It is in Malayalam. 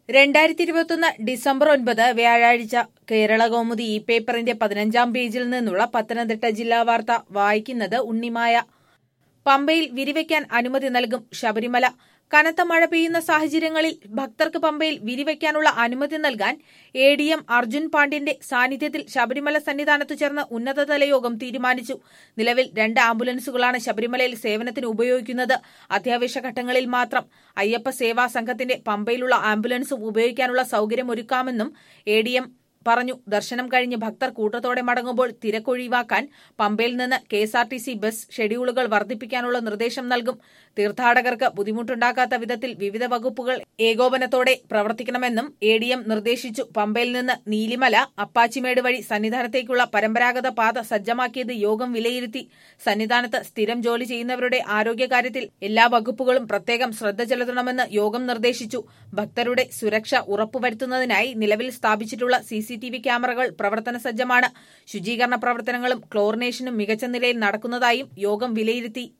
രണ്ടായിരത്തി ഇരുപത്തൊന്ന് ഡിസംബർ ഒൻപത് വ്യാഴാഴ്ച കേരള കൗമുദി ഇ പേപ്പറിന്റെ പതിനഞ്ചാം പേജിൽ നിന്നുള്ള പത്തനംതിട്ട ജില്ലാ വാർത്ത വായിക്കുന്നത് ഉണ്ണിമായ പമ്പയിൽ വിരിവയ്ക്കാൻ അനുമതി നൽകും ശബരിമല കനത്ത മഴ പെയ്യുന്ന സാഹചര്യങ്ങളിൽ ഭക്തർക്ക് പമ്പയിൽ വിരിവയ്ക്കാനുള്ള അനുമതി നൽകാൻ എ ഡി എം അർജുൻ പാണ്ഡ്യന്റെ സാന്നിധ്യത്തിൽ ശബരിമല സന്നിധാനത്തു ചേർന്ന ഉന്നതതല യോഗം തീരുമാനിച്ചു നിലവിൽ രണ്ട് ആംബുലൻസുകളാണ് ശബരിമലയിൽ സേവനത്തിന് ഉപയോഗിക്കുന്നത് അത്യാവശ്യ ഘട്ടങ്ങളിൽ മാത്രം അയ്യപ്പ സേവാ സംഘത്തിന്റെ പമ്പയിലുള്ള ആംബുലൻസും ഉപയോഗിക്കാനുള്ള സൌകര്യമൊരുക്കാമെന്നും എ ഡി എം പറഞ്ഞു ദർശനം കഴിഞ്ഞ് ഭക്തർ കൂട്ടത്തോടെ മടങ്ങുമ്പോൾ തിരക്കൊഴിവാക്കാൻ പമ്പയിൽ നിന്ന് K S R T C bus ഷെഡ്യൂളുകൾ വർദ്ധിപ്പിക്കാനുള്ള നിർദ്ദേശം നൽകും തീർത്ഥാടകർക്ക് ബുദ്ധിമുട്ടുണ്ടാക്കാത്ത വിധത്തിൽ വിവിധ വകുപ്പുകൾ ഏകോപനത്തോടെ പ്രവർത്തിക്കണമെന്നും എ ഡി എം നിർദ്ദേശിച്ചു പമ്പയിൽ നിന്ന് നീലിമല അപ്പാച്ചിമേട് വഴി സന്നിധാനത്തേക്കുള്ള പരമ്പരാഗത പാത സജ്ജമാക്കിയത് യോഗം വിലയിരുത്തി സന്നിധാനത്ത് സ്ഥിരം ജോലി ചെയ്യുന്നവരുടെ ആരോഗ്യകാര്യത്തിൽ എല്ലാ വകുപ്പുകളും പ്രത്യേകം ശ്രദ്ധ ചെലുത്തണമെന്ന് യോഗം നിർദ്ദേശിച്ചു ഭക്തരുടെ സുരക്ഷ ഉറപ്പുവരുത്തുന്നതിനായി നിലവിൽ സ്ഥാപിച്ചിട്ടുള്ള സി സി ടി വി ക്യാമറകൾ പ്രവർത്തന സജ്ജമാണ് ശുചീകരണ പ്രവർത്തനങ്ങളും ക്ലോറിനേഷനും മികച്ച നിലയിൽ നടക്കുന്നതായും യോഗം വിലയിരുത്തി